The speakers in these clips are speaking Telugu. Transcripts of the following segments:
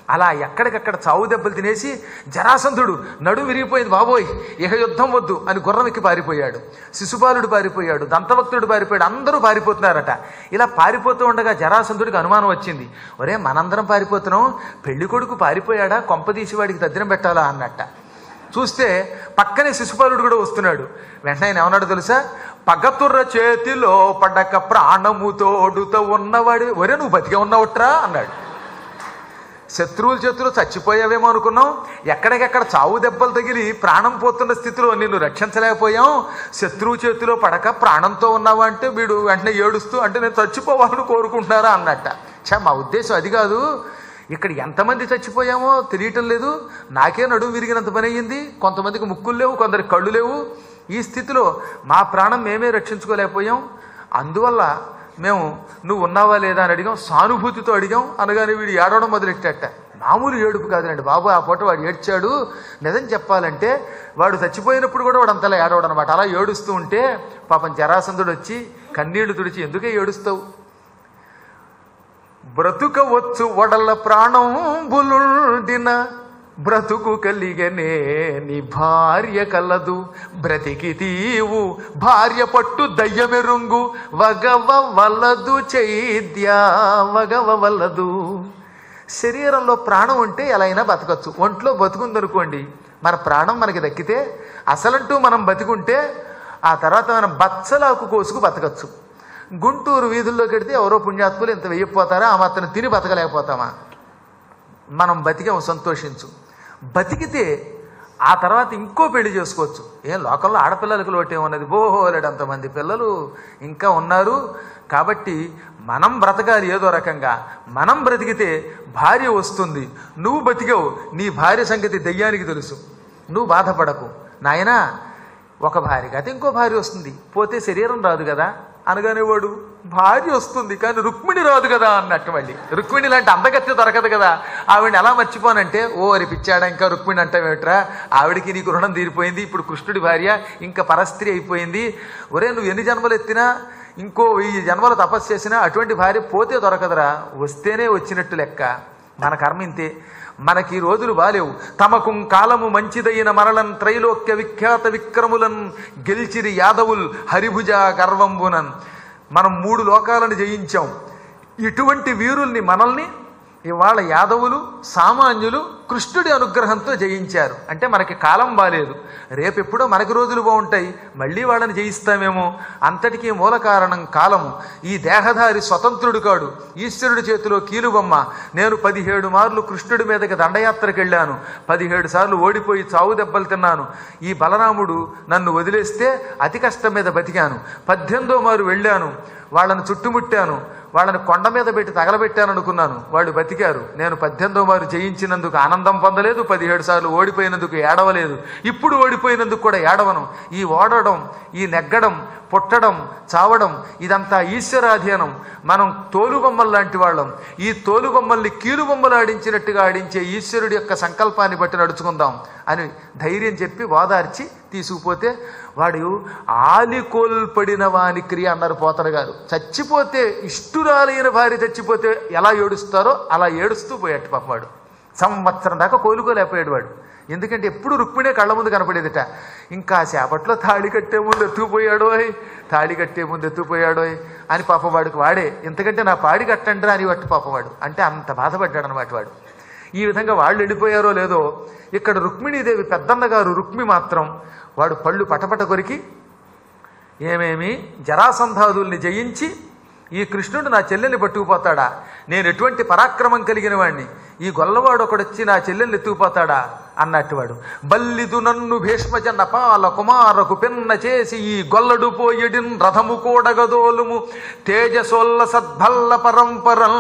అలా ఎక్కడికక్కడ చావు దెబ్బలు తినేసి జరాసంధుడు నడుము విరిగిపోయింది బాబోయ్ ఇహ యుద్ధం వద్దు అని గుర్రం ఎక్కి పారిపోయాడు శిశుపాలుడు పారిపోయాడు దంతభక్తుడు పారిపోయాడు అందరూ పారిపోతున్నారట ఇలా పారిపోతూ ఉండగా జరాసంధుడికి అనుమానం వచ్చింది ఒరే మనందరం పారిపోతున్నాం పెళ్లి కొడుకు పారిపోయాడా కొంపదీసి వాడికి దద్రం పెట్టాలా అన్నట్ట చూస్తే పక్కనే శిశుపాలుడు కూడా వస్తున్నాడు వెంటనే ఆయన ఏమన్నాడు తెలుసా పగతుర్ర చేతిలో పడక ప్రాణము తోడుతో ఉన్నవాడి ఒరే నువ్వు బతికే ఉన్నావుట్రా అన్నాడు శత్రువుల చేతిలో చచ్చిపోయావేమో అనుకున్నాం ఎక్కడికెక్కడ చావు దెబ్బలు తగిలి ప్రాణం పోతున్న స్థితిలో నిన్ను రక్షించలేకపోయాం శత్రువు చేతిలో పడక ప్రాణంతో ఉన్నావా అంటే వీడు వెంటనే ఏడుస్తూ అంటే నేను చచ్చిపోవాలని కోరుకుంటున్నారా అన్నట్ట ఛా మా ఉద్దేశం అది కాదు ఇక్కడ ఎంతమంది చచ్చిపోయామో తెలియటం లేదు నాకే నడుము విరిగినంత పని అయ్యింది కొంతమందికి ముక్కులు లేవు కొందరికి కళ్ళు లేవు ఈ స్థితిలో మా ప్రాణం మేమే రక్షించుకోలేకపోయాం అందువల్ల మేము నువ్వు ఉన్నావా లేదా అని అడిగాం సానుభూతితో అడిగాం అనగానే వీడు ఏడవడం మొదలెట్టేట మామూలు ఏడుపు కాదులేండి బాబు ఆ పూట వాడు ఏడ్చాడు నిజం చెప్పాలంటే వాడు చచ్చిపోయినప్పుడు కూడా వాడు అంతలా ఏడవడం అనమాట అలా ఏడుస్తూ ఉంటే పాపం జరాసంధుడు వచ్చి కన్నీళ్లు తుడిచి ఎందుకే ఏడుస్తావు బ్రతుకవచ్చు వడల ప్రాణం బులుండిన బ్రతుకు కలిగనే నీ భార్య కలదు బ్రతికి తీవు భార్య పట్టు దయ్యమెరుంగు వగవ వలదు చైద్యా వగవ వలదు శరీరంలో ప్రాణం ఉంటే ఎలా అయినా బతకచ్చు ఒంట్లో బతుకుందనుకోండి మన ప్రాణం మనకి దక్కితే అసలంటూ మనం బతికుంటే ఆ తర్వాత మనం బచ్చలాకు కోసుకు బతకచ్చు గుంటూరు వీధుల్లోకి వెడితే ఎవరో పుణ్యాత్ములు ఇంత వెయ్యిపోతారా ఆ మాత్రం తిని బతకలేకపోతామా మనం బతికాం సంతోషించు బతికితే ఆ తర్వాత ఇంకో పెళ్లి చేసుకోవచ్చు ఏం లోకంలో ఆడపిల్లలకు లోటే ఉన్నది బోహోలేడు అంతమంది పిల్లలు ఇంకా ఉన్నారు కాబట్టి మనం బ్రతకాలి ఏదో రకంగా మనం బ్రతికితే భార్య వస్తుంది నువ్వు బతికావు నీ భార్య సంగతి దెయ్యానికి తెలుసు నువ్వు బాధపడకు నాయనా ఒక భార్య కాదు ఇంకో భార్య వస్తుంది పోతే శరీరం రాదు కదా అనగానే వాడు భార్య వస్తుంది కానీ రుక్మిణి రాదు కదా అన్నట్టు మళ్ళీ రుక్మిణి లాంటి అందగత్య దొరకదు కదా ఆవిడని ఎలా మర్చిపోనంటే ఓ అరి పిచ్చాడా ఇంకా రుక్మిణి అంటావేమిట్రా ఆవిడికి నీకు రుణం తీరిపోయింది ఇప్పుడు కృష్ణుడి భార్య ఇంకా పరస్త్రీ అయిపోయింది ఒరే నువ్వు ఎన్ని జన్మలు ఎత్తినా ఇంకో వెయ్యి జన్మలు తపస్సు చేసినా అటువంటి భార్య పోతే దొరకదురా వస్తేనే వచ్చినట్టు లెక్క మన కర్మ ఇంతే మనకి ఈ రోజులు బాలేవు తమకు కాలము మంచిదైన మరళన్ త్రైలోక్య విఖ్యాత విక్రములన్ గెలిచిరి యాదవుల్ హరిభుజ గర్వంబునన్ మనం మూడు లోకాలను జయించాం ఇటువంటి వీరుల్ని మనల్ని ఇవాళ యాదవులు సామాన్యులు కృష్ణుడి అనుగ్రహంతో జయించారు అంటే మనకి కాలం బాలేదు రేపెప్పుడో మనకి రోజులు బాగుంటాయి మళ్ళీ వాళ్ళని జయిస్తామేమో అంతటికీ మూల కారణం కాలము ఈ దేహధారి స్వతంత్రుడు కాడు ఈశ్వరుడి చేతిలో కీలుబొమ్మ నేను పదిహేడు మార్లు కృష్ణుడి మీదకి దండయాత్రకు వెళ్ళాను పదిహేడు సార్లు ఓడిపోయి చావు దెబ్బలు తిన్నాను ఈ బలరాముడు నన్ను వదిలేస్తే అతి కష్టం మీద బతికాను పద్దెనిమిదో మారు వెళ్ళాను వాళ్ళని చుట్టుముట్టాను వాళ్ళని కొండ మీద పెట్టి తగలబెట్టాను అనుకున్నాను వాళ్ళు బతికారు నేను పద్దెనిమిదో మారు జయించినందుకు ఆనందం పొందలేదు పదిహేడు సార్లు ఓడిపోయినందుకు ఏడవలేదు ఇప్పుడు ఓడిపోయినందుకు కూడా ఏడవను ఈ ఓడడం ఈ నెగ్గడం పుట్టడం చావడం ఇదంతా ఈశ్వరాధీనం మనం తోలుబొమ్మలు లాంటి వాళ్ళం ఈ తోలుబొమ్మల్ని కీలుబొమ్మలు ఆడించినట్టుగా ఆడించే ఈశ్వరుడి యొక్క సంకల్పాన్ని బట్టి నడుచుకుందాం అని ధైర్యం చెప్పి ఓదార్చి తీసుకుపోతే వాడు ఆలికోల్పడిన వాని క్రియ అన్నారు పోతన గారు చచ్చిపోతే ఇష్టురాలైన భార్య చచ్చిపోతే ఎలా ఏడుస్తారో అలా ఏడుస్తూ పోయాడు పాపవాడు సంవత్సరం దాకా కోలుకోలేకపోయాడు వాడు ఎందుకంటే ఎప్పుడు రుక్మిణే కళ్ళ ముందు కనపడేదిట ఇంకా సేపట్లో తాళి కట్టే ముందు ఎత్తుకుపోయాడోయ్ తాళి కట్టే ముందు ఎత్తుకుపోయాడోయ్ అని పాపవాడికి వాడే ఎందుకంటే నా పాడి కట్టండి అని వట్టి పాపవాడు అంటే అంత బాధపడ్డాడు అనమాట వాడు ఈ విధంగా వాళ్ళు వెళ్ళిపోయారో లేదో ఇక్కడ రుక్మిణీదేవి పెద్దన్న గారు రుక్మి మాత్రం వాడు పళ్ళు పటపట కొరికి ఏమేమి జరాసంధాదుల్ని జయించి ఈ కృష్ణుడు నా చెల్లెల్ని పట్టుకుపోతాడా నేను ఎటువంటి పరాక్రమం కలిగిన వాడిని ఈ గొల్లవాడు ఒకడొచ్చి నా చెల్లెల్ని ఎత్తుకుపోతాడా అన్నట్టు వాడు బల్లిదు నన్ను భీష్మజన్న పాల కుమారకు పిన్న చేసి ఈ గొల్లడు పోయడిన్ రథము కూడగదోలుము తేజసోల్ల సద్భల్ల పరంపరం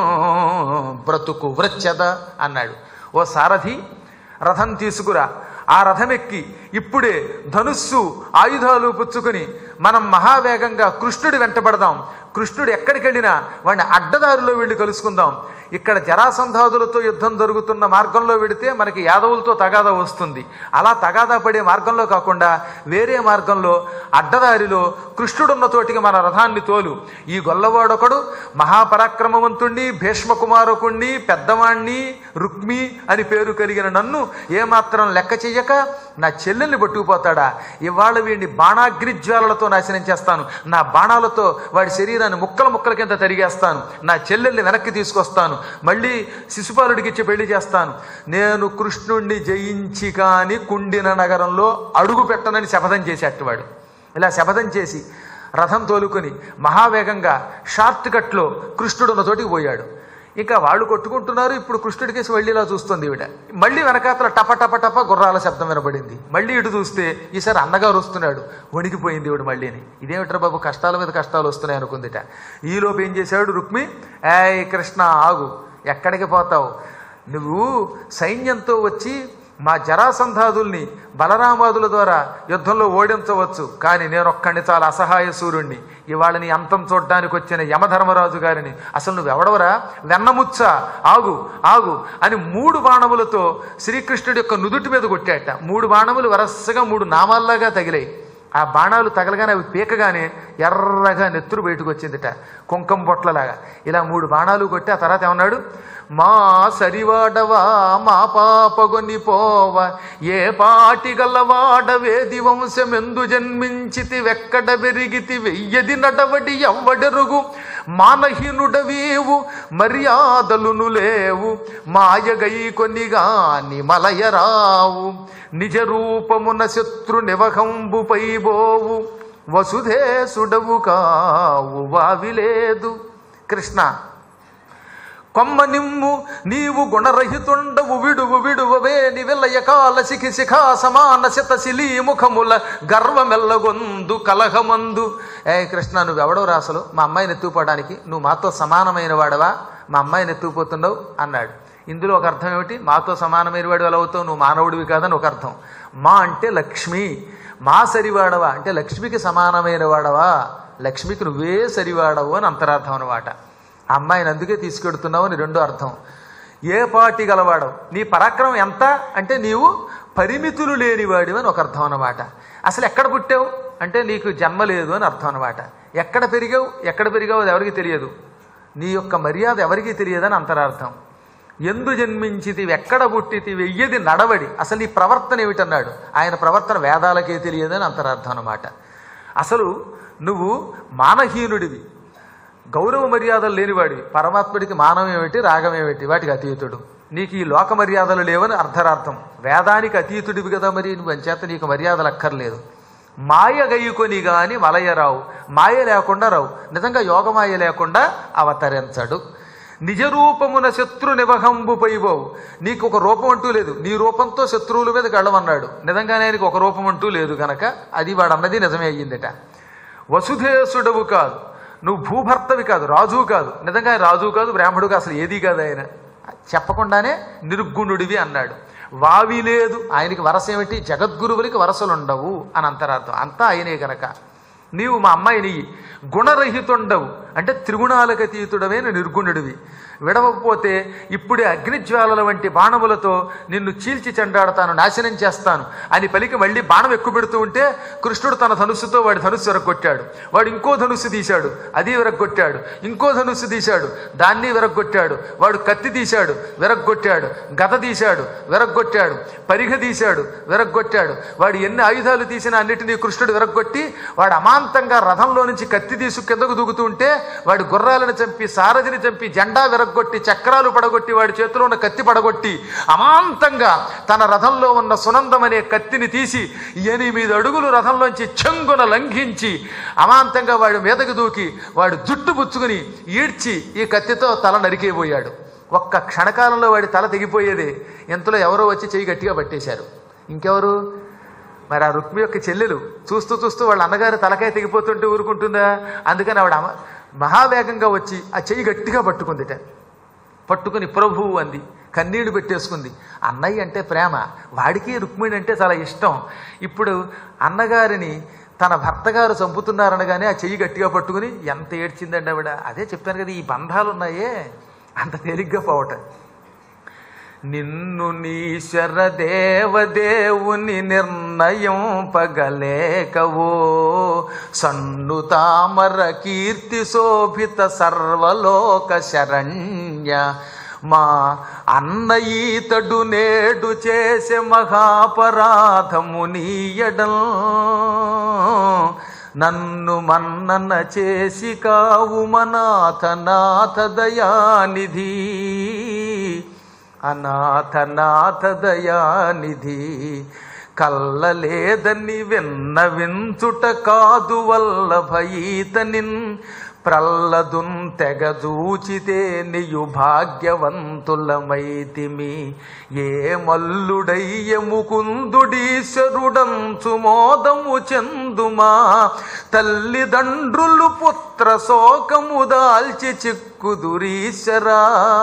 బ్రతుకు వృచ్చద అన్నాడు ఓ సారథి రథం తీసుకురా ఆ రథమెక్కి ఇప్పుడే ధనుస్సు ఆయుధాలు పుచ్చుకొని మనం మహావేగంగా కృష్ణుడి వెంటబడదాం కృష్ణుడు ఎక్కడికి వెళ్ళినా వాడిని అడ్డదారిలో వెళ్ళి కలుసుకుందాం ఇక్కడ జరాసంధాదులతో యుద్ధం జరుగుతున్న మార్గంలో వెడితే మనకి యాదవులతో తగాదా వస్తుంది అలా తగాదా పడే మార్గంలో కాకుండా వేరే మార్గంలో అడ్డదారిలో కృష్ణుడున్న తోటికి మన రథాన్ని తోలు ఈ గొల్లవాడొకడు మహాపరాక్రమవంతుణ్ణి భీష్మకుమారకుణ్ణి పెద్దవాణ్ణి రుక్మి అని పేరు కలిగిన నన్ను ఏమాత్రం లెక్క చెయ్యక నా చెల్లెల్ని పట్టుకుపోతాడా ఇవాళ వీడిని బాణాగ్నిజ్వాలలతో నాశనం చేస్తాను నా బాణాలతో వాడి శరీరాన్ని ముక్కల ముక్కల కింద తరిగేస్తాను నా చెల్లెల్ని వెనక్కి తీసుకొస్తాను మళ్ళీ శిశుపాలుడికి ఇచ్చి పెళ్లి చేస్తాను నేను కృష్ణుణ్ణి జయించి కాని కుండిన నగరంలో అడుగు పెట్టనని శపథం చేసేటవాడు ఇలా శపథం చేసి రథం తోలుకొని మహావేగంగా షార్ట్ కట్లో కృష్ణుడున్న చోటికి పోయాడు ఇంకా వాళ్ళు కొట్టుకుంటున్నారు ఇప్పుడు కృష్ణుడికేసి మళ్ళీ ఇలా చూస్తుంది ఈవిడ మళ్ళీ వెనకాతల టప టప టప గుర్రాల శబ్దం వినబడింది మళ్ళీ ఇటు చూస్తే ఈసారి అన్నగారు వస్తున్నాడు వణికిపోయింది ఈవిడ మళ్ళీని ఇదేమిట్రా బాబు కష్టాల మీద కష్టాలు వస్తున్నాయి అనుకుందిట ఈలోపు ఏం చేశాడు రుక్మి ఏయ్ కృష్ణ ఆగు ఎక్కడికి పోతావు నువ్వు సైన్యంతో వచ్చి మా జరాసంధాదుల్ని బలరామాదుల ద్వారా యుద్ధంలో ఓడించవచ్చు కానీ నేను ఒక్కడిని చాలా అసహాయ సూర్యుణ్ణి ఇవాళ నీ అంతం చూడ్డానికి వచ్చిన యమధర్మరాజు గారిని అసలు నువ్వెవడవరా వెన్నముచ్చ ఆగు ఆగు అని మూడు బాణములతో శ్రీకృష్ణుడి యొక్క నుదుటి మీద కొట్టాట మూడు బాణములు వరసగా మూడు నామాల్లాగా తగిలాయి ఆ బాణాలు తగలగానే అవి పీకగానే ఎర్రగా నెత్తురు బయటకు వచ్చిందిట కుంకం బొట్లలాగా ఇలా మూడు బాణాలు కొట్టి ఆ తర్వాత ఏమన్నాడు మా సరివాడవా మా పాపగొని పోవ ఏ పాటి గల్లవాడవేది వంశమెందు జన్మించితి వెక్కడ పెరిగితి వెయ్యది నడవడి ఎవ్వడెరుగు మానహీనుడవీవు మర్యాదలును లేవు మాయగై కొనిగాని మలయరావు నిజ రూపమున శత్రు నివహంబుపై బోవు వసుధేసుడవు కావు వావిలేదు కృష్ణ కొమ్మ నిమ్ము నీవు గుణరహితుండవు విడువు విడువవే నివిలయ కాల శిఖి శిఖా సమాన శత శిలీ ముఖముల గర్వమెల్లగొందు కలహమందు ఏ కృష్ణ నువ్వెవడవు రాసలు మా అమ్మాయిని ఎత్తుకుపోవడానికి నువ్వు మాతో సమానమైన వాడవా మా అమ్మాయిని ఎత్తుకుపోతున్నావు అన్నాడు ఇందులో ఒక అర్థం ఏమిటి మాతో సమానమైన వాడు ఎలా అవుతావు నువ్వు మానవుడివి కాదని ఒక అర్థం మా అంటే లక్ష్మి మా సరివాడవా అంటే లక్ష్మికి సమానమైన వాడవా లక్ష్మికి నువ్వే సరివాడవు అని అంతరార్థం అనమాట ఆ అమ్మాయిని అందుకే తీసుకెడుతున్నావు అని రెండో అర్థం ఏ పాటి గలవాడవు నీ పరాక్రమం ఎంత అంటే నీవు పరిమితులు లేనివాడివి అని ఒక అర్థం అన్నమాట అసలు ఎక్కడ పుట్టావు అంటే నీకు జన్మ లేదు అని అర్థం అన్నమాట ఎక్కడ పెరిగావు ఎక్కడ పెరిగావు అది ఎవరికి తెలియదు నీ యొక్క మర్యాద ఎవరికీ తెలియదని అంతరార్థం ఎందు జన్మించితివి ఎక్కడ పుట్టితి వెయ్యది నడవడి అసలు నీ ప్రవర్తన ఏమిటన్నాడు ఆయన ప్రవర్తన వేదాలకే తెలియదని అంతరార్థం అన్నమాట అసలు నువ్వు మానహీనుడివి గౌరవ మర్యాదలు లేనివాడివి పరమాత్ముడికి మానం ఏమిటి రాగం ఏమిటి వాటికి అతీతుడు నీకు ఈ లోక మర్యాదలు లేవని అర్థరార్థం వేదానికి అతీతుడివి కదా మరి నువ్వు అంచేత నీకు మర్యాదలు అక్కర్లేదు మాయ గయ్యుకొని గాని మలయరావు మాయ లేకుండా రావు నిజంగా యోగమాయ లేకుండా అవతరించడు నిజ రూపమున శత్రు నివహంబు పైబోవు నీకు ఒక రూపం అంటూ లేదు నీ రూపంతో శత్రువుల మీద గళ్ళమన్నాడు నిజంగానే ఆయనకు ఒక రూపం అంటూ లేదు కనుక అది వాడు అన్నది నిజమే అయ్యిందట వసుధేసుడవు కాదు నువ్వు భూభర్తవి కాదు రాజు కాదు నిజంగా ఆయన రాజు కాదు బ్రాహ్మడు కాదు అసలు ఏది కాదు ఆయన చెప్పకుండానే నిర్గుణుడివి అన్నాడు వావి లేదు ఆయనకి వరస ఏమిటి జగద్గురువులకి వరసలుండవు అని అంతరార్థం అంతా ఆయనే గనక నీవు మా అమ్మాయిని గుణరహితుండవు అంటే త్రిగుణాలకు అతీతుడమైన నిర్గుణుడివి విడవకపోతే ఇప్పుడే అగ్నిజ్వాలల వంటి బాణములతో నిన్ను చీల్చి చెండాడతాను నాశనం చేస్తాను అని పలికి మళ్ళీ బాణం ఎక్కువ పెడుతూ ఉంటే కృష్ణుడు తన ధనుస్సుతో వాడి ధనుస్సు విరగొట్టాడు వాడు ఇంకో ధనుస్సు తీశాడు అది విరగొట్టాడు ఇంకో ధనుస్సు తీశాడు దాన్ని విరగొట్టాడు వాడు కత్తి తీశాడు విరగొట్టాడు గద తీశాడు విరగొట్టాడు పరిగ తీశాడు విరగొట్టాడు వాడు ఎన్ని ఆయుధాలు తీసినా అన్నిటినీ కృష్ణుడు విరగొట్టి వాడు అమాంతంగా రథంలో నుంచి కత్తి తీసు కిందకు దూకుతూ ఉంటే వాడి గుర్రాలను చంపి సారథిని చంపి జెండా విరగొట్టి చక్రాలు పడగొట్టి వాడి చేతిలో ఉన్న కత్తి పడగొట్టి అమాంతంగా తన రథంలో ఉన్న సునందం అనే కత్తిని తీసి ఎనిమిది అడుగులు రథంలోంచి చెంగున లంఘించి అమాంతంగా వాడి మీదకు దూకి వాడు జుట్టు పుచ్చుకుని ఈడ్చి ఈ కత్తితో తల నరికేపోయాడు ఒక్క క్షణకాలంలో వాడి తల తెగిపోయేది ఇంతలో ఎవరో వచ్చి చెయ్యి గట్టిగా పట్టేశారు ఇంకెవరు మరి ఆ రుక్మి యొక్క చెల్లెలు చూస్తూ చూస్తూ వాళ్ళ అన్నగారు తలకాయ తెగిపోతుంటే ఊరుకుంటుందా అందుకని ఆవిడ అమ- మహావేగంగా వచ్చి ఆ చెయ్యి గట్టిగా పట్టుకుందిట పట్టుకుని ప్రభువు అంది కన్నీళ్లు పెట్టేసుకుంది అన్నయ్య అంటే ప్రేమ వాడికి రుక్మిణి అంటే చాలా ఇష్టం ఇప్పుడు అన్నగారిని తన భర్త గారు చంపుతున్నారనగానే ఆ చెయ్యి గట్టిగా పట్టుకుని ఎంత ఏడ్చిందండి ఆవిడ అదే చెప్పాను కదా ఈ బంధాలు ఉన్నాయే అంత తేలిగ్గా పోవటం నిన్ను నీశ్వర దేవదేవుని నిర్ణయం పగలేకవో సన్ను తామర కీర్తి శోభిత సర్వలోక శరణ్య మా అన్న ఈతడు నేడు చేసే మహాపరాధము నీయడం నన్ను మన్నన చేసి కావు మనాథ నాథ దయానిధి అనాథ నాథ దయానిధి కల్లలేదని విన్న వించుట కాదు వల్లభయీతనిన్ ప్రల్లదున్ తెగజూచితే నియు భాగ్యవంతులమైతిమి ఏ మల్లుడయ్య ముకుందుడీశ్వరుడంచు మోదము చెందుమా తల్లిదండ్రులు పుత్ర శోకము దాల్చి చిక్కుదురీశ్వరా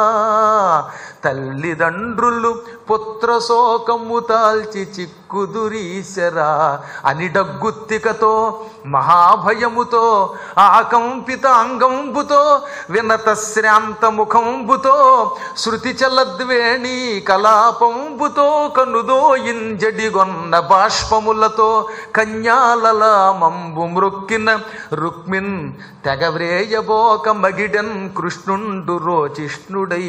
తల్లిదండ్రులు పుత్ర శోకము తాల్చి చిక్కుదురీశరా అని డగ్గుత్తికతో మహాభయముతో ఆకంపిత అంగంబుతో వినత శ్రాంత ముఖంబుతో శృతి చలద్వేణి కలాపంబుతో కనుదో ఇంజడిగొన్న బాష్పములతో కన్యాలల మంబు మృక్కిన రుక్మిన్ తెగవ్రేయబోక మగిడన్ కృష్ణుండు రోచిష్ణుడై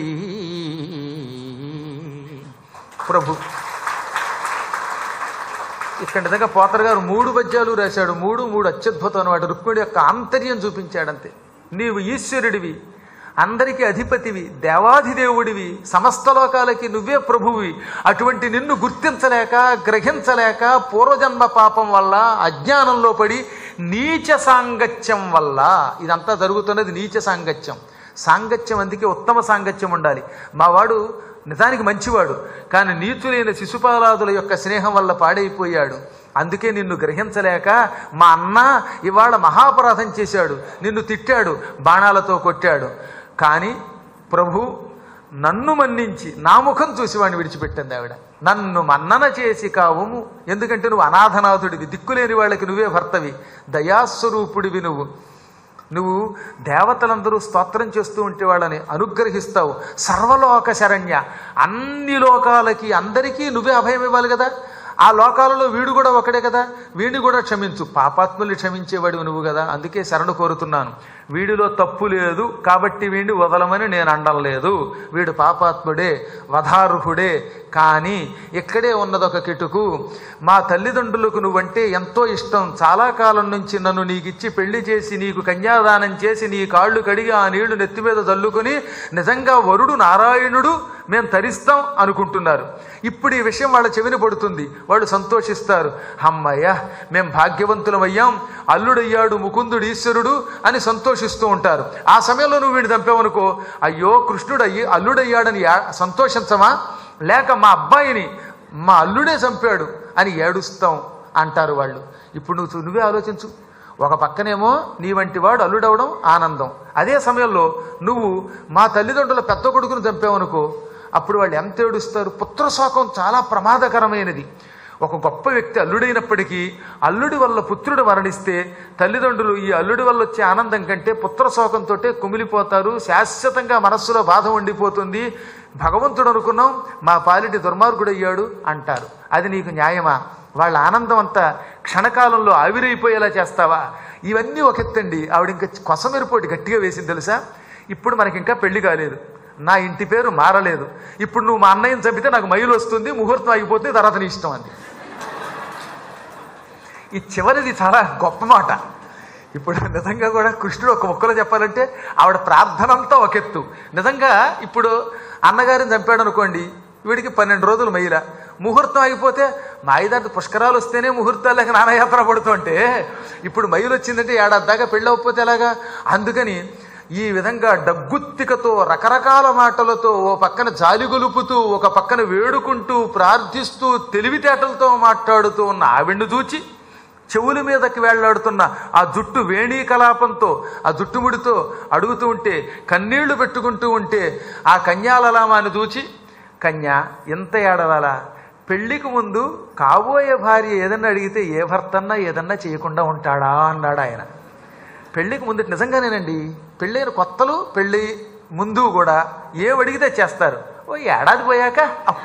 ప్రభు ఇక్కడ నిజంగా పోతర్ గారు మూడు పద్యాలు రాశాడు మూడు మూడు అత్యద్భుతం అనమాట రుక్మిణి యొక్క ఆంతర్యం చూపించాడంతే నీవు ఈశ్వరుడివి అందరికీ అధిపతివి దేవాధిదేవుడివి సమస్త లోకాలకి నువ్వే ప్రభువి అటువంటి నిన్ను గుర్తించలేక గ్రహించలేక పూర్వజన్మ పాపం వల్ల అజ్ఞానంలో పడి నీచ సాంగత్యం వల్ల ఇదంతా జరుగుతున్నది నీచ సాంగత్యం సాంగత్యం అందుకే ఉత్తమ సాంగత్యం ఉండాలి మావాడు నిజానికి మంచివాడు కానీ నీచులైన శిశుపాలాదుల యొక్క స్నేహం వల్ల పాడైపోయాడు అందుకే నిన్ను గ్రహించలేక మా అన్న ఇవాళ మహాపరాధం చేశాడు నిన్ను తిట్టాడు బాణాలతో కొట్టాడు కానీ ప్రభు నన్ను మన్నించి నా ముఖం చూసి వాడిని విడిచిపెట్టింది ఆవిడ నన్ను మన్నన చేసి కావుము ఎందుకంటే నువ్వు అనాథనాథుడివి దిక్కులేని వాళ్ళకి నువ్వే భర్తవి దయాస్వరూపుడివి నువ్వు నువ్వు దేవతలందరూ స్తోత్రం చేస్తూ ఉంటే వాళ్ళని అనుగ్రహిస్తావు సర్వలోక శరణ్య అన్ని లోకాలకి అందరికీ నువ్వే అభయం ఇవ్వాలి కదా ఆ లోకాలలో వీడు కూడా ఒకడే కదా వీడిని కూడా క్షమించు పాపాత్ముల్ని క్షమించేవాడు నువ్వు కదా అందుకే శరణు కోరుతున్నాను వీడిలో తప్పు లేదు కాబట్టి వీడిని వదలమని నేను అండం లేదు వీడు పాపాత్ముడే వధార్హుడే కానీ ఇక్కడే ఉన్నదొక కిటుకు మా తల్లిదండ్రులకు నువ్వంటే ఎంతో ఇష్టం చాలా కాలం నుంచి నన్ను నీకిచ్చి పెళ్లి చేసి నీకు కన్యాదానం చేసి నీ కాళ్ళు కడిగి ఆ నీళ్లు నెత్తి మీద చల్లుకొని నిజంగా వరుడు నారాయణుడు మేము తరిస్తాం అనుకుంటున్నారు ఇప్పుడు ఈ విషయం వాళ్ళ చెవిని పడుతుంది వాళ్ళు సంతోషిస్తారు అమ్మయ్య మేం భాగ్యవంతులమయ్యాం అల్లుడయ్యాడు ముకుందుడు ఈశ్వరుడు అని సంతోషిస్తూ ఉంటారు ఆ సమయంలో నువ్వు వీడిని చంపావనుకో అయ్యో కృష్ణుడు అయ్యి అల్లుడయ్యాడని యా- సంతోషించమా లేక మా అబ్బాయిని మా అల్లుడే చంపాడు అని ఏడుస్తాం అంటారు వాళ్ళు ఇప్పుడు నువ్వు చూ- నువ్వే ఆలోచించు ఒక పక్కనేమో నీ వంటి వాడు అల్లుడవడం ఆనందం అదే సమయంలో నువ్వు మా తల్లిదండ్రుల పెద్ద కొడుకును చంపావనుకో అప్పుడు వాళ్ళు ఎంత ఏడుస్తారు పుత్రశోకం చాలా ప్రమాదకరమైనది ఒక గొప్ప వ్యక్తి అల్లుడైనప్పటికీ అల్లుడి వల్ల పుత్రుడు మరణిస్తే తల్లిదండ్రులు ఈ అల్లుడి వల్ల వచ్చే ఆనందం కంటే పుత్రశోకంతో కుమిలిపోతారు శాశ్వతంగా మనస్సులో బాధ ఉండిపోతుంది భగవంతుడు అనుకున్నాం మా పాలిటి దుర్మార్గుడయ్యాడు అంటారు అది నీకు న్యాయమా వాళ్ళ ఆనందం అంతా క్షణకాలంలో ఆవిరైపోయేలా చేస్తావా ఇవన్నీ ఒక ఎత్తండి ఆవిడ ఇంకా కొసమెరుపోటి గట్టిగా వేసింది తెలుసా ఇప్పుడు మనకి ఇంకా పెళ్లి కాలేదు నా ఇంటి పేరు మారలేదు ఇప్పుడు నువ్వు మా అన్నయ్యని చంపితే నాకు మైలు వస్తుంది ముహూర్తం అయిపోతుంది తర్వాత నీ ఇష్టం అంది ఈ చివరిది చాలా గొప్ప మాట ఇప్పుడు నిజంగా కూడా కృష్ణుడు ఒక మొక్కలో చెప్పాలంటే ఆవిడ ప్రార్థన అంతా ఒక ఎత్తు నిజంగా ఇప్పుడు అన్నగారిని చంపాడు అనుకోండి వీడికి పన్నెండు రోజులు మైల ముహూర్తం అయిపోతే మా ఐదారు పుష్కరాలు వస్తేనే ముహూర్తాలు లేక నానయాత్ర పడుతుంటే ఇప్పుడు మైలు వచ్చిందంటే ఏడాది దాకా పెళ్ళి అవ్వకపోతే ఎలాగా అందుకని ఈ విధంగా డగ్గుత్తికతో రకరకాల మాటలతో ఓ పక్కన జాలి గొలుపుతూ ఒక పక్కన వేడుకుంటూ ప్రార్థిస్తూ తెలివితేటలతో మాట్లాడుతూ ఉన్న ఆవిడ్ని చూచి చెవుల మీదకి వేళ్లాడుతున్న ఆ జుట్టు వేణీ కలాపంతో ఆ జుట్టుముడితో అడుగుతూ ఉంటే కన్నీళ్లు పెట్టుకుంటూ ఉంటే ఆ కన్యాలలామాన్ని చూచి కన్య ఎంత ఏడవాలా పెళ్లికి ముందు కాబోయే భార్య ఏదన్నా అడిగితే ఏ భర్తన్నా ఏదన్నా చేయకుండా ఉంటాడా అన్నాడు ఆయన పెళ్లికి ముందు నిజంగానేనండి పెళ్ళైన కొత్తలు పెళ్ళి ముందు కూడా ఏం అడిగితే చేస్తారు ఓ ఏడాది పోయాక అప్-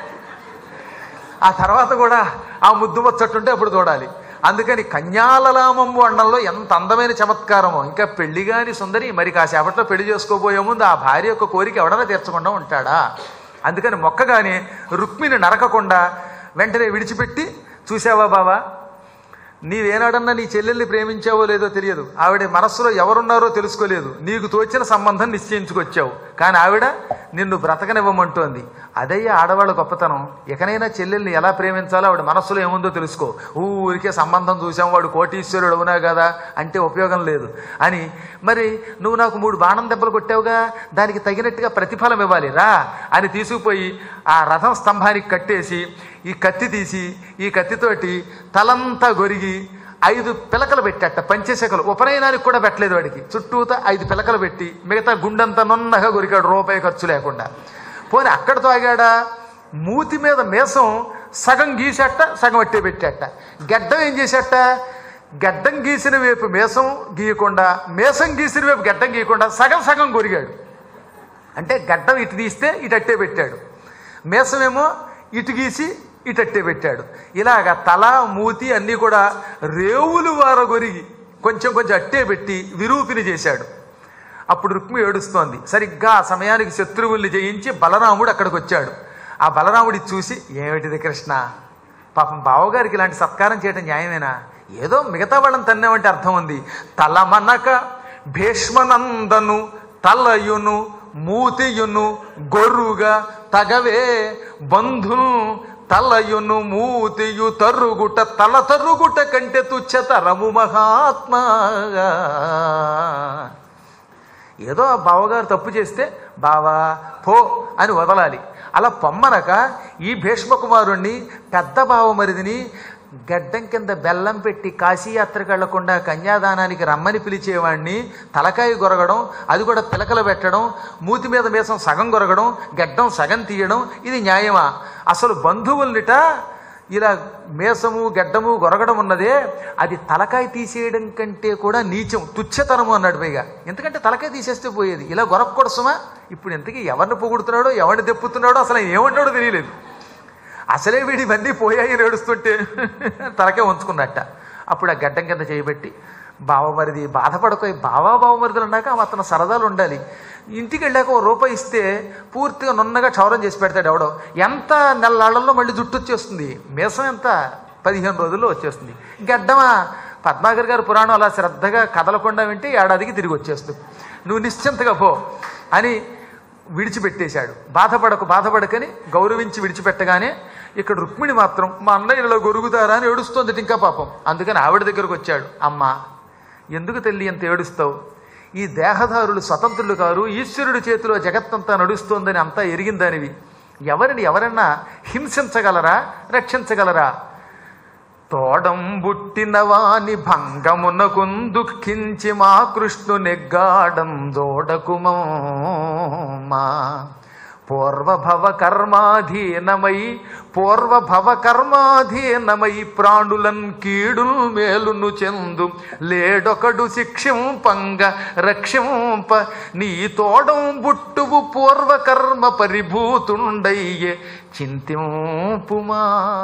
ఆ తర్వాత కూడా ఆ ముద్దు ముచ్చట్టుంటే అప్పుడు చూడాలి అందుకని కన్యాలలామమ్ము అండంలో ఎంత అందమైన చమత్కారమో ఇంకా పెళ్లి కాని సుందరి మరి కాసేపట్లో పెళ్లి చేసుకోబోయే ముందు ఆ భార్య యొక్క కోరిక ఎవడన్నా తీర్చకుండా ఉంటాడా అందుకని మొక్కగానే రుక్మిని నరకకుండా వెంటనే విడిచిపెట్టి చూసావా బావా నీవేనాడన్నా నీ చెల్లెల్ని ప్రేమించావో లేదో తెలియదు ఆవిడ మనస్సులో ఎవరున్నారో తెలుసుకోలేదు నీకు తోచిన సంబంధం నిశ్చయించుకొచ్చావు కానీ ఆవిడ నిన్ను బ్రతకనివ్వమంటోంది అదయ్యా ఆడవాళ్ళ గొప్పతనం ఎకనైనా చెల్లెల్ని ఎలా ప్రేమించాలో ఆవిడ మనస్సులో ఏముందో తెలుసుకో ఊరికే సంబంధం చూసాం వాడు కోటీశ్వరుడు అవునా కదా అంటే ఉపయోగం లేదు అని మరి నువ్వు నాకు మూడు బాణం దెబ్బలు కొట్టావుగా దానికి తగినట్టుగా ప్రతిఫలం ఇవ్వాలి రా అని తీసుకుపోయి ఆ రథం స్తంభానికి కట్టేసి ఈ కత్తి తీసి ఈ కత్తితోటి తలంతా గొరిగి ఐదు పిలకలు పెట్టాట పంచశకలు ఉపనయనానికి కూడా పెట్టలేదు వాడికి చుట్టూతా ఐదు పిలకలు పెట్టి మిగతా గుండంతా నున్నగా గొరికాడు రూపాయి ఖర్చు లేకుండా పోనీ అక్కడితో ఆగాడా మూతి మీద మేసం సగం గీసేట సగం అట్టే పెట్టాట గడ్డం ఏం చేసేట గడ్డం గీసిన వైపు మేసం గీయకుండా మేసం గీసిన వైపు గడ్డం గీయకుండా సగం సగం గొరిగాడు అంటే గడ్డం ఇటు తీస్తే ఇటు అట్టే పెట్టాడు మేసమేమో ఇటు గీసి ఇటు అట్టే పెట్టాడు ఇలాగ తల మూతి అన్నీ కూడా రేవులు వారగొరిగి కొంచెం కొంచెం అట్టే పెట్టి విరూపిని చేశాడు అప్పుడు రుక్మి ఏడుస్తోంది సరిగ్గా ఆ సమయానికి శత్రువుల్ని జయించి బలరాముడు అక్కడికి వచ్చాడు ఆ బలరాముడి చూసి ఏమిటిది కృష్ణ పాపం బావగారికి ఇలాంటి సత్కారం చేయడం న్యాయమేనా ఏదో మిగతా వాళ్ళని తన్నామంటే అర్థం ఉంది తలమనక భీష్మనందను తలయును మూతియును గొర్రుగా తగవే బంధును తలయును మూతియు తరుగుట తల తరుగుట కంటే తుచ్చతరము మహాత్మగా ఏదో ఆ బావగారు తప్పు చేస్తే బావా పో అని వదలాలి అలా పొమ్మనక ఈ భీష్మకుమారుణ్ణి పెద్ద బావమరిదిని గడ్డం కింద బెల్లం పెట్టి కాశీయాత్రకు వెళ్లకుండా కన్యాదానానికి రమ్మని పిలిచేవాడిని తలకాయ గొరగడం అది కూడా పిలకలు పెట్టడం మూతి మీద మీసం సగం గొరగడం గడ్డం సగం తీయడం ఇది న్యాయమా అసలు బంధువుల్నిట ఇలా మేసము గడ్డము గొరగడం ఉన్నదే అది తలకాయ తీసేయడం కంటే కూడా నీచం తుచ్చతనము అన్నాడు పైగా ఎందుకంటే తలకాయ తీసేస్తే పోయేది ఇలా గొరగకూడదు సుమా ఇప్పుడు ఇంతకీ ఎవరిని పొగుడుతున్నాడో ఎవరిని దెప్పుతున్నాడో అసలు ఆయన ఏమంటాడో తెలియలేదు అసలే వీడి ఇవన్నీ పోయాయి అని ఏడుస్తుంటే తలకే ఉంచుకున్నట్ట అప్పుడు ఆ గడ్డం కింద చేయబెట్టి బావమరిది బాధపడకోయి బావా బావమరిదులు అన్నాక అతను సరదాలు ఉండాలి ఇంటికి వెళ్ళాక ఓ రూపాయి ఇస్తే పూర్తిగా నున్నగా క్షౌరం చేసి పెడతాడు ఎవడో ఎంత నెలల్లో మళ్ళీ జుట్టు వచ్చేస్తుంది మీసం ఎంత పదిహేను రోజుల్లో వచ్చేస్తుంది గడ్డమా పద్మాగర్ గారు పురాణం అలా శ్రద్ధగా కదలకుండా వింటే ఏడాదికి తిరిగి వచ్చేస్తుంది నువ్వు నిశ్చింతగా పో అని విడిచిపెట్టేశాడు బాధపడకు బాధపడకని గౌరవించి విడిచిపెట్టగానే ఇక్కడ రుక్మిణి మాత్రం మా అన్నయ్య ఇలా గొరుగుతారా అని ఏడుస్తోంది ఇంకా పాపం అందుకని ఆవిడ దగ్గరకు వచ్చాడు అమ్మా ఎందుకు తల్లి ఎంత ఏడుస్తావు ఈ దేహదారులు స్వతంత్రులు కారు ఈశ్వరుడి చేతిలో జగత్తంతా నడుస్తోందని అంతా ఎరిగిందానివి ఎవరిని ఎవరన్నా హింసించగలరా రక్షించగలరా తోడం బుట్టిన వాని భంగమునకు దుఃఖించి మా కృష్ణు నెగ్గాడం దోడకుమా పూర్వభవ కర్మాధీనమై పూర్వభవ కర్మాధీనమై ప్రాణులన్ కీడుల్ మేలును చెందు లేడొకడు శిక్షింపంగ రక్షింప నీ తోడం బుట్టువు పూర్వకర్మ పరిభూతుండయ్యే చింతింపుమా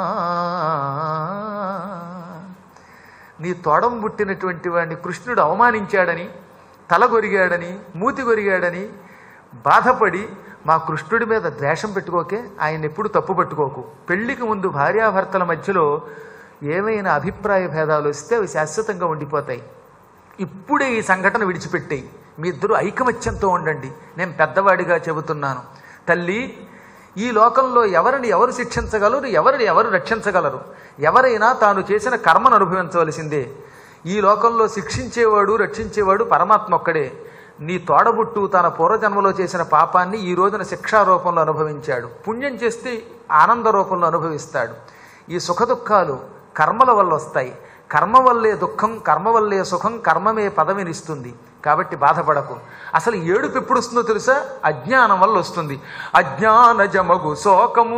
నీ తోడం పుట్టినటువంటి వాడిని కృష్ణుడు అవమానించాడని తల గొరిగాడని మూతి గొరిగాడని బాధపడి మా కృష్ణుడి మీద ద్వేషం పెట్టుకోకే ఆయన ఎప్పుడు తప్పు పట్టుకోకు పెళ్లికి ముందు భార్యాభర్తల మధ్యలో ఏమైనా అభిప్రాయ భేదాలు వస్తే అవి శాశ్వతంగా ఉండిపోతాయి ఇప్పుడే ఈ సంఘటన విడిచిపెట్టేయి మీ ఇద్దరు ఐకమత్యంతో ఉండండి నేను పెద్దవాడిగా చెబుతున్నాను తల్లి ఈ లోకంలో ఎవరిని ఎవరు శిక్షించగలరు ఎవరిని ఎవరు రక్షించగలరు ఎవరైనా తాను చేసిన కర్మను అనుభవించవలసిందే ఈ లోకంలో శిక్షించేవాడు రక్షించేవాడు పరమాత్మ ఒక్కడే నీ తోడబుట్టు తన పూర్వజన్మలో చేసిన పాపాన్ని ఈ రోజున శిక్షా రూపంలో అనుభవించాడు పుణ్యం చేస్తే ఆనంద రూపంలో అనుభవిస్తాడు ఈ సుఖదుఖాలు కర్మల వల్ల వస్తాయి కర్మ వల్లే దుఃఖం కర్మ వల్లే సుఖం కర్మమే పదవినిస్తుంది కాబట్టి బాధపడకు అసలు ఏడుపు ఎప్పుడు వస్తుందో తెలుసా అజ్ఞానం వల్ల వస్తుంది అజ్ఞాన జమగు శోకము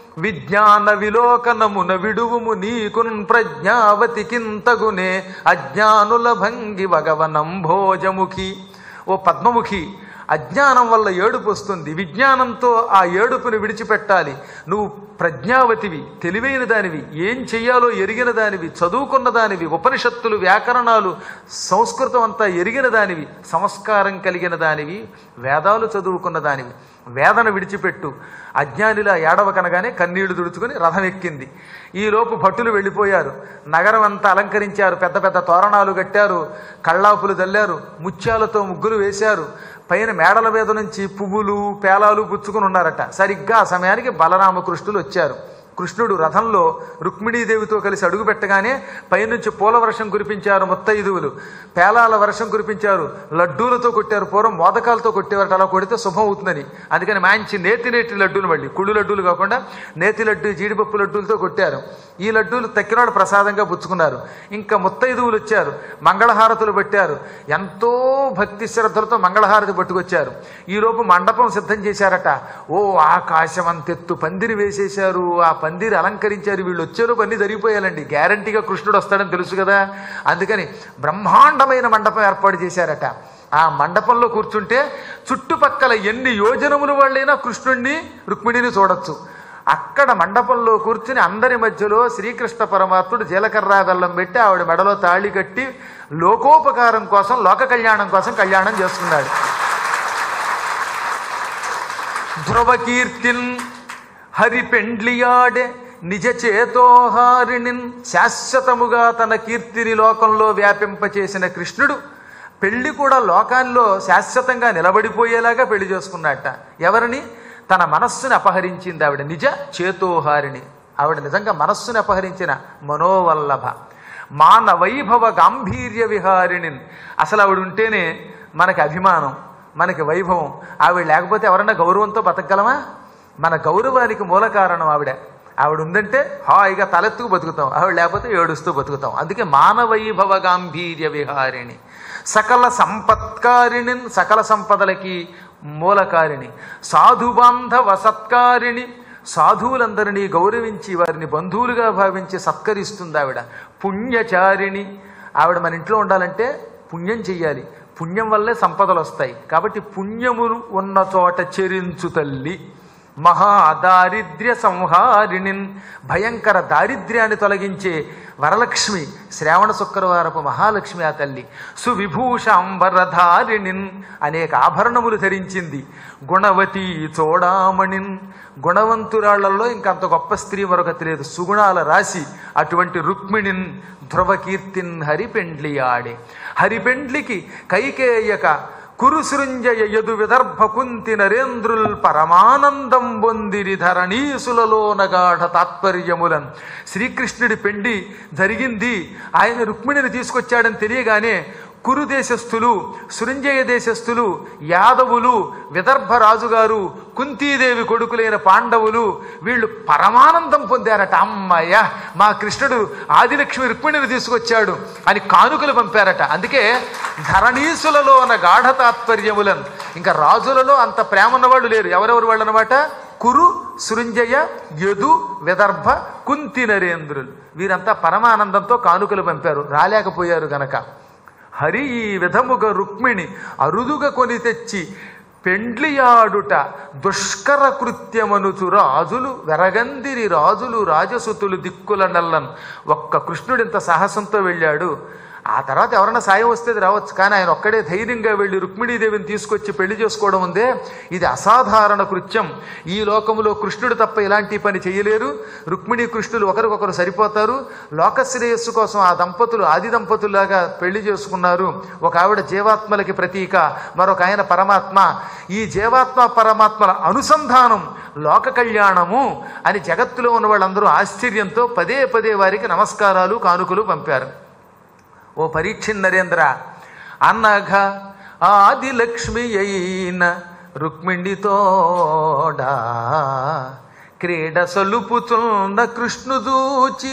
విజ్ఞాన విలోకనమున విడువుము నీకున్ ప్రజ్ఞావతి కింతగునే అజ్ఞానుల భంగి భగవనం భోజముఖి ఓ పద్మముఖి అజ్ఞానం వల్ల ఏడుపు వస్తుంది విజ్ఞానంతో ఆ ఏడుపుని విడిచిపెట్టాలి నువ్వు ప్రజ్ఞావతివి తెలివైన దానివి ఏం చెయ్యాలో ఎరిగిన దానివి చదువుకున్న దానివి ఉపనిషత్తులు వ్యాకరణాలు సంస్కృతం అంతా ఎరిగిన దానివి సంస్కారం కలిగిన దానివి వేదాలు చదువుకున్న దానివి వేదన విడిచిపెట్టు అజ్ఞానిలా ఏడవకనగానే కన్నీళ్లు తుడుచుకుని రథం ఎక్కింది ఈలోపు భట్టులు వెళ్ళిపోయారు నగరం అంతా అలంకరించారు పెద్ద పెద్ద తోరణాలు కట్టారు కళ్ళాపులు చల్లారు ముత్యాలతో ముగ్గులు వేశారు పైన మేడల మీద నుంచి పువ్వులు పేలాలు పుచ్చుకుని ఉన్నారట సరిగ్గా ఆ సమయానికి బలరామకృష్ణులు వచ్చారు కృష్ణుడు రథంలో రుక్మిణీదేవితో కలిసి అడుగు పెట్టగానే పైనుంచి పూల వర్షం కురిపించారు ముత్తైదువులు పేలాల వర్షం కురిపించారు లడ్డూలతో కొట్టారు పూర్వం మోదకాలతో కొట్టేవారట అలా కొడితే శుభం అవుతుందని అందుకని మంచి నేతి నేతి లడ్డూలు మళ్ళీ కుళ్ళు లడ్డూలు కాకుండా నేతి లడ్డు జీడిపప్పు లడ్డూలతో కొట్టారు ఈ లడ్డూలు తక్కినాడు ప్రసాదంగా పుచ్చుకున్నారు ఇంకా ముత్తైదువులు వచ్చారు మంగళహారతులు పెట్టారు ఎంతో భక్తి శ్రద్ధలతో మంగళహారతి పట్టుకొచ్చారు ఈలోపు మండపం సిద్ధం చేశారట ఓ ఆకాశం అంతెత్తు పందిరి వేసేశారు ఆ పందిరి అలంకరించారు వీళ్ళు వచ్చారు పని జరిగిపోయాలండి గ్యారంటీగా కృష్ణుడు వస్తాడని తెలుసు కదా అందుకని బ్రహ్మాండమైన మండపం ఏర్పాటు చేశారట ఆ మండపంలో కూర్చుంటే చుట్టుపక్కల ఎన్ని యోజనములు వాళ్ళైనా కృష్ణుణ్ణి రుక్మిణిని చూడొచ్చు అక్కడ మండపంలో కూర్చుని అందరి మధ్యలో శ్రీకృష్ణ పరమాత్ముడు జీలకర్ర బెల్లం పెట్టి ఆవిడ మెడలో తాళి కట్టి లోకోపకారం కోసం లోక కళ్యాణం కోసం కళ్యాణం చేసుకున్నాడు ధ్రువకీర్తిన్ హరి పెండ్లియాడే నిజ చేతోహారిణిన్ శాశ్వతముగా తన కీర్తిని లోకంలో వ్యాపింపచేసిన కృష్ణుడు పెళ్లి కూడా లోకాల్లో శాశ్వతంగా నిలబడిపోయేలాగా పెళ్లి చేసుకున్నట్ట ఎవరిని తన మనస్సుని అపహరించింది ఆవిడ నిజ చేతోహారిణి ఆవిడ నిజంగా మనస్సుని అపహరించిన మనోవల్లభ మాన వైభవ గాంభీర్య విహారిణిన్ అసలు ఆవిడ ఉంటేనే మనకి అభిమానం మనకి వైభవం ఆవిడ లేకపోతే ఎవరన్నా గౌరవంతో బతకగలమా మన గౌరవానికి మూల కారణం ఆవిడ ఆవిడ ఉందంటే హాయిగా తలెత్తుకు బతుకుతాం ఆవిడ లేకపోతే ఏడుస్తూ బతుకుతాం అందుకే మానవైభవ గాంభీర్య విహారిణి సకల సంపత్కారిణి సకల సంపదలకి మూలకారిణి సాధుబాంధవ సత్కారిణి సాధువులందరినీ గౌరవించి వారిని బంధువులుగా భావించి సత్కరిస్తుంది ఆవిడ పుణ్యచారిణి ఆవిడ మన ఇంట్లో ఉండాలంటే పుణ్యం చెయ్యాలి పుణ్యం వల్లే సంపదలు వస్తాయి కాబట్టి పుణ్యములు ఉన్న చోట చెరించు తల్లి మహాదారిద్ర్య సంహారిణిన్ భయంకర దారిద్ర్యాన్ని తొలగించే వరలక్ష్మి శ్రావణ శుక్రవారపు మహాలక్ష్మి ఆ తల్లి సువిభూషాంబరధారిణిన్ అనేక ఆభరణములు ధరించింది గుణవతి చోడామణిన్ గుణవంతురాళ్లలో ఇంకంత గొప్ప స్త్రీ మరొకటి లేదు సుగుణాల రాశి అటువంటి రుక్మిణిన్ ధ్రువకీర్తిన్ హరిపెండ్లి ఆడే హరిపెండ్లికి కైకేయక కురుసృంజయ యదు విదర్భ కుంతి నరేంద్రుల్ పరమానందం పొందిరి ధరణీసులలో నగాఢ తాత్పర్యములన్ శ్రీకృష్ణుడి పెండి జరిగింది ఆయన రుక్మిణిని తీసుకొచ్చాడని తెలియగానే కురు దేశస్థులు సృంజయ దేశస్థులు యాదవులు విదర్భ రాజుగారు కుంతీదేవి కొడుకులైన పాండవులు వీళ్ళు పరమానందం పొందారట అమ్మయ్య మా కృష్ణుడు ఆదిలక్ష్మి రుక్మిణిని తీసుకొచ్చాడు అని కానుకలు పంపారట అందుకే ధరణీసులలోన గాఢ తాత్పర్యములను ఇంకా రాజులలో అంత ప్రేమ ఉన్నవాళ్ళు లేరు ఎవరెవరు వాళ్ళు అనమాట కురు సృంజయ యదు విదర్భ కుంతి నరేంద్రులు వీరంతా పరమానందంతో కానుకలు పంపారు రాలేకపోయారు గనక హరి ఈ విధముగా రుక్మిణి అరుదుగా కొని తెచ్చి పెండ్లియాడుట దుష్కర కృత్యమనుచు రాజులు వెరగందిరి రాజులు రాజసుతులు దిక్కుల నల్లన్ ఒక్క కృష్ణుడింత సాహసంతో వెళ్ళాడు ఆ తర్వాత ఎవరైనా సాయం వస్తే రావచ్చు కానీ ఆయన ఒక్కడే ధైర్యంగా వెళ్ళి రుక్మిణీదేవిని తీసుకొచ్చి పెళ్లి చేసుకోవడం ఉందే ఇది అసాధారణ కృత్యం ఈ లోకములో కృష్ణుడు తప్ప ఇలాంటి పని చేయలేరు రుక్మిణి కృష్ణులు ఒకరికొకరు సరిపోతారు లోకశ్రేయస్సు కోసం ఆ దంపతులు ఆది దంపతుల్లాగా పెళ్లి చేసుకున్నారు ఒక ఆవిడ జీవాత్మలకి ప్రతీక మరొక ఆయన పరమాత్మ ఈ జీవాత్మ పరమాత్మల అనుసంధానం లోక కళ్యాణము అని జగత్తులో ఉన్న వాళ్ళందరూ ఆశ్చర్యంతో పదే పదే వారికి నమస్కారాలు కానుకలు పంపారు ఓ పరీక్ష నరేంద్ర అనఘ ఆదిలక్ష్మి అయిన రుక్మిణితోడా క్రీడ సొలుపుచున్న కృష్ణుదూచి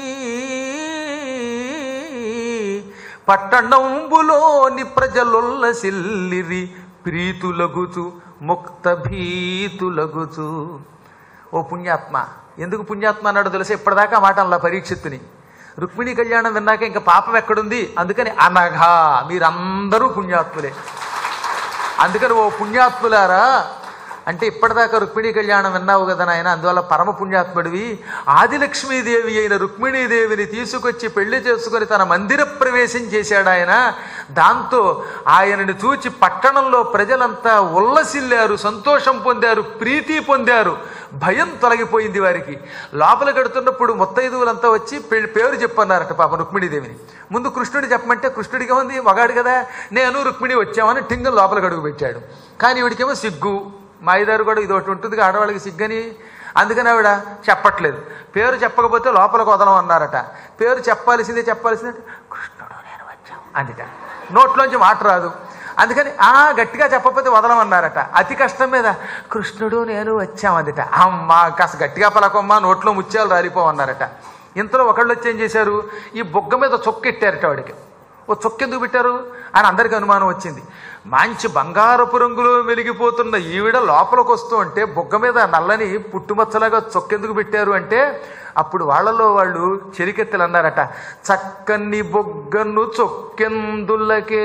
పట్టణంబులోని ప్రజలుల్ల సిల్లిరి ప్రీతులగుచు ముక్త భీతులగుచు ఓ పుణ్యాత్మ ఎందుకు పుణ్యాత్మ అన్నాడో తెలిసి ఇప్పటిదాకా మాట అలా పరీక్షిత్తుని రుక్మిణి కళ్యాణం విన్నాక ఇంకా పాపం ఎక్కడుంది అందుకని అనఘా మీరందరూ పుణ్యాత్ములే అందుకని ఓ పుణ్యాత్ములారా అంటే ఇప్పటిదాకా రుక్మిణీ కళ్యాణం విన్నావు కదా నాయన అందువల్ల పరమ పుణ్యాత్ముడివి ఆదిలక్ష్మీదేవి అయిన రుక్మిణీదేవిని తీసుకొచ్చి పెళ్లి చేసుకొని తన మందిర ప్రవేశం చేశాడు ఆయన దాంతో ఆయనని చూచి పట్టణంలో ప్రజలంతా ఉల్లసిల్లారు సంతోషం పొందారు ప్రీతి పొందారు భయం తొలగిపోయింది వారికి లోపల కడుతున్నప్పుడు ముత్తైదువులంతా వచ్చి పెళ్లి పేరు చెప్పన్నారట పాప రుక్మిణీదేవిని ముందు కృష్ణుడు చెప్పమంటే కృష్ణుడిగా ఉంది మగాడు కదా నేను రుక్మిణి వచ్చామని టింగం లోపల గడుగు పెట్టాడు కానీ వీడికేమో సిగ్గు మాయిదారు కూడా ఇది ఒకటి ఉంటుంది ఆడవాళ్ళకి సిగ్గని అందుకని ఆవిడ చెప్పట్లేదు పేరు చెప్పకపోతే లోపలికి వదలం అన్నారట పేరు చెప్పాల్సిందే చెప్పాల్సిందే కృష్ణుడు నేను వచ్చాం అందుక నోట్లోంచి మాట రాదు అందుకని ఆ గట్టిగా చెప్పకపోతే వదలమన్నారట అతి కష్టం మీద కృష్ణుడు నేను వచ్చాం అందుట అమ్మ కాస్త గట్టిగా పలకమ్మా నోట్లో ముత్యాలు రాలిపోవన్నారట ఇంతలో ఒకళ్ళు వచ్చి ఏం చేశారు ఈ బొగ్గ మీద చొక్కెట్టారట వాడికి ఓ చొక్కు ఎందుకు పెట్టారు అని అందరికి అనుమానం వచ్చింది మంచి బంగారపు రంగులో వెలిగిపోతున్న ఈవిడ లోపలికి వస్తూ ఉంటే బొగ్గ మీద నల్లని పుట్టుమచ్చలాగా చొక్కెందుకు పెట్టారు అంటే అప్పుడు వాళ్ళలో వాళ్ళు చెలికెత్తలు అన్నారట చక్కని బొగ్గను చొక్కెందులకే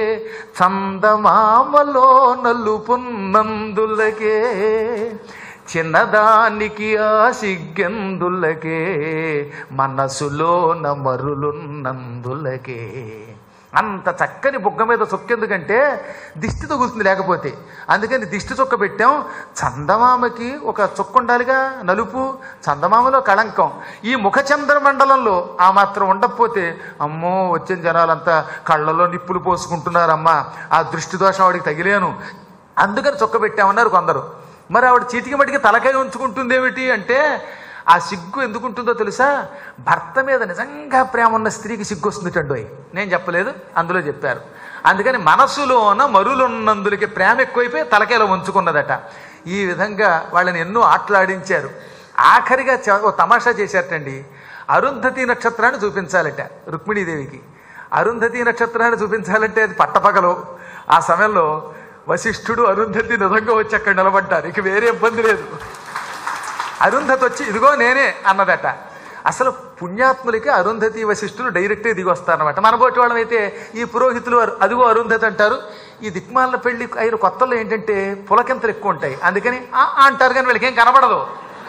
చందమామలో నలుపున్నందులకే చిన్నదానికి ఆ సిగ్గెందులకే మనసులో నమరులున్నందులకే అంత చక్కని బుగ్గ మీద చొక్కెందుకంటే దిష్టి తగులుతుంది లేకపోతే అందుకని దిష్టి చొక్క పెట్టాం చందమామకి ఒక చొక్క ఉండాలిగా నలుపు చందమామలో కళంకం ఈ ముఖ చంద్రమండలంలో ఆ మాత్రం ఉండకపోతే అమ్మో వచ్చిన జనాలంతా కళ్ళలో నిప్పులు పోసుకుంటున్నారమ్మా ఆ దృష్టి దోషం ఆవిడికి తగిలేను అందుకని చొక్క పెట్టామన్నారు కొందరు మరి ఆవిడ చీటికి మటికి తలకాయ ఉంచుకుంటుందేమిటి అంటే ఆ సిగ్గు ఎందుకుంటుందో తెలుసా భర్త మీద నిజంగా ప్రేమ ఉన్న స్త్రీకి సిగ్గు వస్తుందిటండోయ్ నేను చెప్పలేదు అందులో చెప్పారు అందుకని మనసులోన మరులున్నందులకి ప్రేమ ఎక్కువైపోయి తలకాయలో ఉంచుకున్నదట ఈ విధంగా వాళ్ళని ఎన్నో ఆటలాడించారు ఆఖరిగా చ- ఓ తమాషా చేశారటండి అరుంధతి నక్షత్రాన్ని చూపించాలట రుక్మిణీదేవికి అరుంధతి నక్షత్రాన్ని చూపించాలంటే అది పట్టపగలు ఆ సమయంలో వశిష్ఠుడు అరుంధతి నిజంగా వచ్చి అక్కడ నిలబడ్డారు ఇక వేరే ఇబ్బంది లేదు అరుంధతి వచ్చి ఇదిగో నేనే అన్నదట అసలు పుణ్యాత్ములకి అరుంధతి వశిష్ఠులు డైరెక్ట్గా దిగి వస్తారనమాట మన పోటీ వాళ్ళమైతే ఈ పురోహితులు అరు- అదిగో అరుంధతి అంటారు ఈ దిక్మాల పెళ్లి అయిన కొత్తలో ఏంటంటే పులకింతలు ఎక్కువ ఉంటాయి అందుకని ఆ ఆ అంటారు కానీ వీళ్ళకి ఏం కనబడదు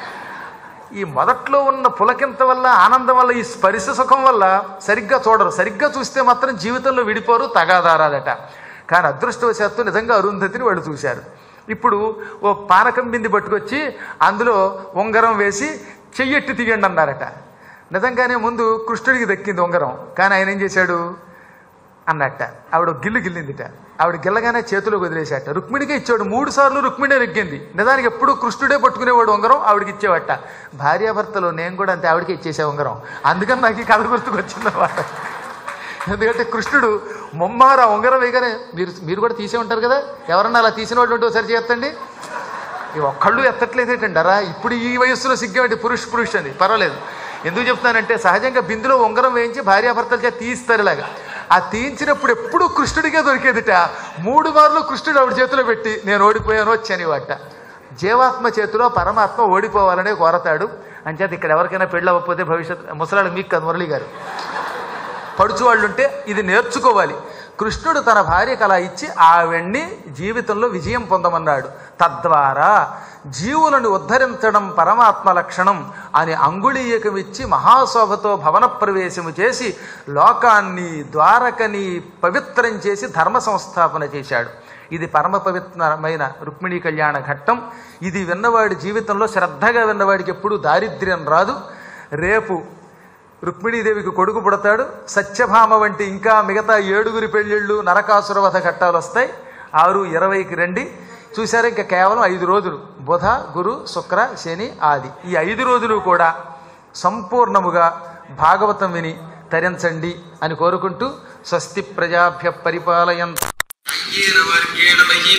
ఈ మొదట్లో ఉన్న పులకింత వల్ల ఆనందం వల్ల ఈ స్పరిశ సుఖం వల్ల సరిగ్గా చూడరు సరిగ్గా చూస్తే మాత్రం జీవితంలో విడిపోరు తగాదారాదట కానీ అదృష్టవశాత్తు నిజంగా అరుంధతిని వాళ్ళు చూశారు ఇప్పుడు ఓ పానకం బింది పట్టుకొచ్చి అందులో ఉంగరం వేసి చెయ్యెట్టి తీయండి అన్నారట నిజంగానే ముందు కృష్ణుడికి దక్కింది ఉంగరం కానీ ఆయన ఏం చేశాడు అన్నట్ట ఆవిడ ఒక గిల్లు గిల్లిందిట ఆవిడ గిల్లగానే చేతిలోకి వదిలేశాట రుక్మిణికే ఇచ్చాడు మూడు సార్లు రుక్మిణే నెగ్గింది నిజానికి ఎప్పుడు కృష్ణుడే పట్టుకునేవాడు ఉంగరం ఆవిడకి ఇచ్చేవట భార్యాభర్తలు నేను కూడా అంతే ఆవిడకి ఇచ్చేసే ఉంగరం అందుకని నాకు ఈ కథ గుర్తుకొచ్చిందన్నమాట ఎందుకంటే కృష్ణుడు ముమ్మార ఉంగరం వేయగానే మీరు మీరు కూడా తీసే ఉంటారు కదా ఎవరన్నా అలా తీసిన వాళ్ళు ఉంటే ఒకసారి చేస్తండి ఈ ఒక్కళ్ళు ఎత్తట్లేదేటంటారా ఇప్పుడు ఈ వయస్సులో సిగ్గేమిటి పురుష్ పురుష్ అని పర్వాలేదు ఎందుకు చెప్తున్నానంటే సహజంగా బిందులో ఉంగరం వేయించి భార్యాభర్తల చేత తీస్తారు ఇలాగా ఆ తీయించినప్పుడు ఎప్పుడూ కృష్ణుడికే దొరికేదిట మూడు మార్లు కృష్ణుడు ఆవిడ చేతిలో పెట్టి నేను ఓడిపోయాను వచ్చని వాట జీవాత్మ చేతిలో పరమాత్మ ఓడిపోవాలనే కోరతాడు అంచేత ఇక్కడ ఎవరికైనా పెళ్ళి అవ్వకపోతే భవిష్యత్ ముసలాడు మీకు కదా మురళి గారు పడుచు వాళ్ళు ఉంటే ఇది నేర్చుకోవాలి కృష్ణుడు తన భార్యకు అలా ఇచ్చి ఆవిడ్ని జీవితంలో విజయం పొందమన్నాడు తద్వారా జీవులను ఉద్ధరించడం పరమాత్మ లక్షణం అని అంగుళీయకమిచ్చి మహాశోభతో భవన ప్రవేశము చేసి లోకాన్ని ద్వారకని పవిత్రం చేసి ధర్మ సంస్థాపన చేశాడు ఇది పరమ పవిత్రమైన రుక్మిణీ కళ్యాణ ఘట్టం ఇది విన్నవాడి జీవితంలో శ్రద్ధగా విన్నవాడికి ఎప్పుడూ దారిద్ర్యం రాదు రేపు రుక్మిణీదేవికి కొడుకు పుడతాడు సత్యభామ వంటి ఇంకా మిగతా ఏడుగురి పెళ్ళిళ్ళు నరకాసురవధ ఘట్టాలు వస్తాయి ఆరు ఇరవైకి రండి చూసారా ఇంకా కేవలం ఐదు రోజులు బుధ గురు శుక్ర శని ఆది ఈ ఐదు రోజులు కూడా సంపూర్ణముగా భాగవతం విని తరించండి అని కోరుకుంటూ స్వస్తి ప్రజాభ్య పరిపాలయంత వర్గేణ మహీ